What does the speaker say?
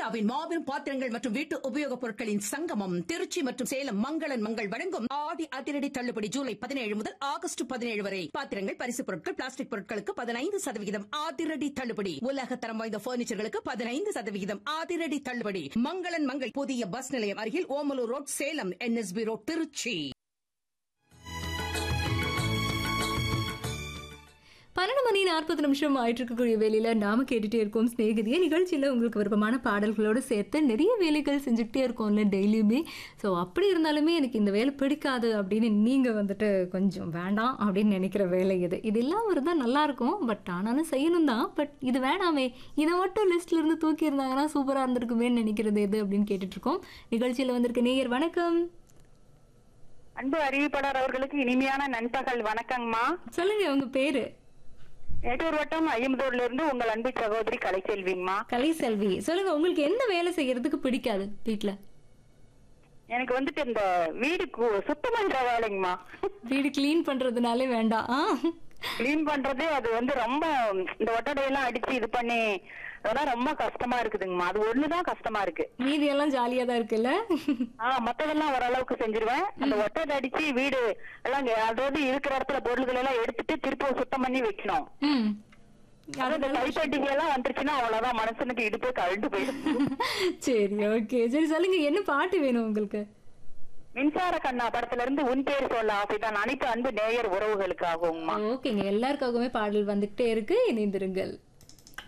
இந்தியாவின் மாபெரும் பாத்திரங்கள் மற்றும் வீட்டு உபயோகப் பொருட்களின் சங்கமம் திருச்சி மற்றும் சேலம் மங்களன் மங்கள் வழங்கும் ஆடி அதிரடி தள்ளுபடி ஜூலை பதினேழு முதல் ஆகஸ்ட் பதினேழு வரை பாத்திரங்கள் பரிசுப் பொருட்கள் பிளாஸ்டிக் பொருட்களுக்கு பதினைந்து சதவிகிதம் அதிரடி தள்ளுபடி உலக தரம் வாய்ந்த பர்னிச்சர்களுக்கு பதினைந்து சதவிகிதம் அதிரடி தள்ளுபடி மங்களன் மங்கள் புதிய பஸ் நிலையம் அருகில் Omalur road Salem NSB road Tiruchi பன்னெண்டு மணி நாற்பது நிமிஷம் ஆயிட்டு இருக்கக்கூடிய வேலையில நாம கேட்டுட்டே இருக்கோம் ஸ்நேகிதிய நிகழ்ச்சியில உங்களுக்கு விருப்பமான பாடல்களோடு சேர்த்து நிறைய வேலைகள் செஞ்சுக்கிட்டே இருக்கோம்ல டெய்லியுமே ஸோ அப்படி இருந்தாலுமே எனக்கு இந்த வேலை பிடிக்காது அப்படின்னு நீங்க வந்துட்டு கொஞ்சம் வேண்டாம் அப்படின்னு நினைக்கிற வேலை இது இது எல்லாம் இருந்தால் நல்லா இருக்கும் பட் ஆனாலும் செய்யணும் தான் பட் இது வேணாமே இதை மட்டும் லிஸ்ட்ல இருந்து தூக்கி இருந்தாங்கன்னா சூப்பரா இருந்திருக்குமேன்னு நினைக்கிறது எது அப்படின்னு கேட்டுட்டு இருக்கோம் நிகழ்ச்சியில வந்திருக்க நேயர் வணக்கம் அன்பு அறிவிப்பாளர் அவர்களுக்கு இனிமையான நண்பகல் வணக்கங்கம்மா சொல்லுங்க உங்க பேரு மேட்டூர் வட்டம் ஐம்பதூர்ல இருந்து உங்கள் அன்பு சகோதரி கலைச்செல்விங்கம்மா கலை செல்வி சொல்லுங்க உங்களுக்கு எந்த வேலை செய்யறதுக்கு பிடிக்காது வீட்ல எனக்கு வந்துட்டு இந்த வீடு கு- சுத்தம் பண்ற வேலைங்கம்மா வீடு க்ளீன் பண்றதுனாலே வேண்டாம் ஆ கிளீன் பண்றதே அது வந்து ரொம்ப இந்த ஒட்டடையெல்லாம் அடிச்சு இது பண்ணி அதெல்லாம் ரொம்ப கஷ்டமா இருக்குதுங்கம்மா அது ஒண்ணுதான் கஷ்டமா இருக்கு மீதி எல்லாம் ஜாலியா தான் இருக்குல்ல ஆஹ் மத்ததெல்லாம் ஓரளவுக்கு செஞ்சிருவேன் அந்த ஒட்டடை அடிச்சு வீடு எல்லாம் இங்க அதாவது இருக்கிற இடத்துல பொருள்கள் எல்லாம் எடுத்துட்டு திருப்பி சுத்தம் பண்ணி வைக்கணும் ம் அது இந்த கைப்பட்டிகை எல்லாம் வந்துருச்சுன்னா அவ்வளவுதான் மனுஷனுக்கு இடுப்பே கழண்டு போயிடும் சரி ஓகே சரி சொல்லுங்க என்ன பாட்டு வேணும் உங்களுக்கு மின்சார கண்ணா படத்துல இருந்து உன் பேர் சொல்ல ஆசைதான் அனைத்து அன்பு நேயர் உறவுகளுக்காகவும்மா ஓகேங்க எல்லாருக்காகவுமே பாடல் வந்துகிட்டே இருக்கு இணைந்திருங்கள்